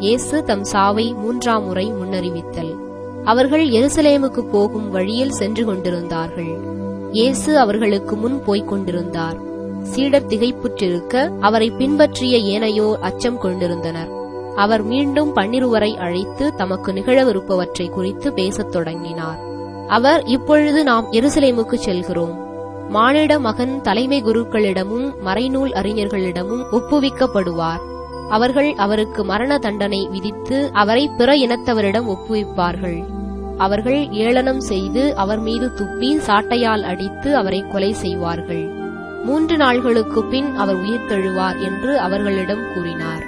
இயேசு தம் சாவை மூன்றாம் முறை முன்னறிவித்தல் அவர்கள் எருசலேமுக்கு போகும் வழியில் சென்று கொண்டிருந்தார்கள் இயேசு அவர்களுக்கு முன் போய்க் கொண்டிருந்தார் சீடர் திகைப்புற்றிருக்க அவரை பின்பற்றிய ஏனையோர் அச்சம் கொண்டிருந்தனர் அவர் மீண்டும் பன்னிருவரை அழைத்து தமக்கு நிகழவிருப்பவற்றை குறித்து பேசத் தொடங்கினார் அவர் இப்பொழுது நாம் எருசலேமுக்கு செல்கிறோம் மானிட மகன் தலைமை குருக்களிடமும் மறைநூல் அறிஞர்களிடமும் ஒப்புவிக்கப்படுவார் அவர்கள் அவருக்கு மரண தண்டனை விதித்து அவரை பிற இனத்தவரிடம் ஒப்புவிப்பார்கள் அவர்கள் ஏளனம் செய்து அவர் மீது துப்பி சாட்டையால் அடித்து அவரை கொலை செய்வார்கள் மூன்று நாள்களுக்கு பின் அவர் உயிர்த்தெழுவார் என்று அவர்களிடம் கூறினார்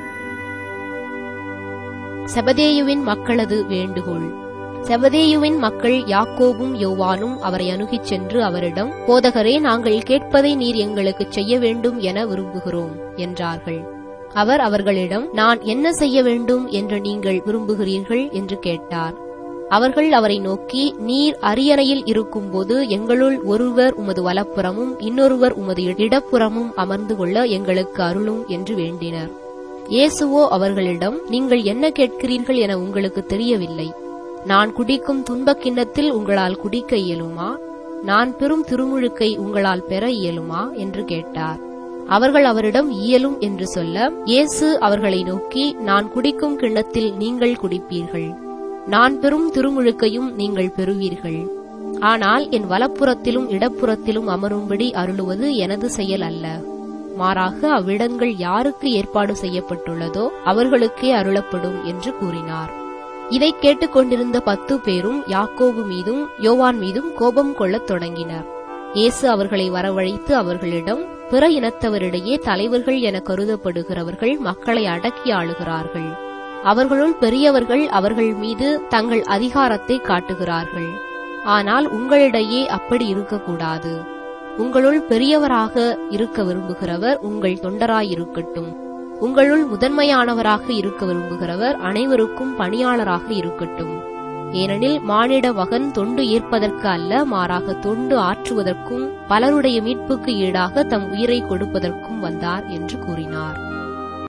செபதேயுவின் மக்களது வேண்டுகோள் செபதேயுவின் மக்கள் யாக்கோபும் யோவானும் அவரை அணுகிச் சென்று அவரிடம் போதகரே நாங்கள் கேட்பதை நீர் எங்களுக்கு செய்ய வேண்டும் என விரும்புகிறோம் என்றார்கள் அவர் அவர்களிடம் நான் என்ன செய்ய வேண்டும் என்று நீங்கள் விரும்புகிறீர்கள் என்று கேட்டார் அவர்கள் அவரை நோக்கி நீர் அரியணையில் இருக்கும்போது எங்களுள் ஒருவர் உமது வலப்புறமும் இன்னொருவர் உமது இடப்புறமும் அமர்ந்து கொள்ள எங்களுக்கு அருளும் என்று வேண்டினர் இயேசுவோ அவர்களிடம் நீங்கள் என்ன கேட்கிறீர்கள் என உங்களுக்கு தெரியவில்லை நான் குடிக்கும் துன்பக் கிண்ணத்தில் உங்களால் குடிக்க இயலுமா நான் பெறும் திருமுழுக்கை உங்களால் பெற இயலுமா என்று கேட்டார் அவர்கள் அவரிடம் இயலும் என்று சொல்ல இயேசு அவர்களை நோக்கி நான் குடிக்கும் கிண்ணத்தில் நீங்கள் குடிப்பீர்கள் நான் பெறும் திருமுழுக்கையும் நீங்கள் பெறுவீர்கள் ஆனால் என் வலப்புறத்திலும் இடப்புறத்திலும் அமரும்படி அருளுவது எனது செயல் அல்ல மாறாக அவ்விடங்கள் யாருக்கு ஏற்பாடு செய்யப்பட்டுள்ளதோ அவர்களுக்கே அருளப்படும் என்று கூறினார் இதை கேட்டுக்கொண்டிருந்த பத்து பேரும் யாக்கோபு மீதும் யோவான் மீதும் கோபம் கொள்ளத் தொடங்கினர் இயேசு அவர்களை வரவழைத்து அவர்களிடம் பிற இனத்தவரிடையே தலைவர்கள் என கருதப்படுகிறவர்கள் மக்களை அடக்கி ஆளுகிறார்கள் அவர்களுள் பெரியவர்கள் அவர்கள் மீது தங்கள் அதிகாரத்தை காட்டுகிறார்கள் ஆனால் உங்களிடையே அப்படி இருக்கக்கூடாது உங்களுள் பெரியவராக இருக்க விரும்புகிறவர் உங்கள் தொண்டராயிருக்கட்டும் உங்களுள் முதன்மையானவராக இருக்க விரும்புகிறவர் அனைவருக்கும் பணியாளராக இருக்கட்டும் ஏனெனில் மானிட மகன் தொண்டு ஏற்பதற்கு அல்ல மாறாக தொண்டு ஆற்றுவதற்கும் பலருடைய மீட்புக்கு ஈடாக தம் உயிரை கொடுப்பதற்கும் வந்தார் என்று கூறினார்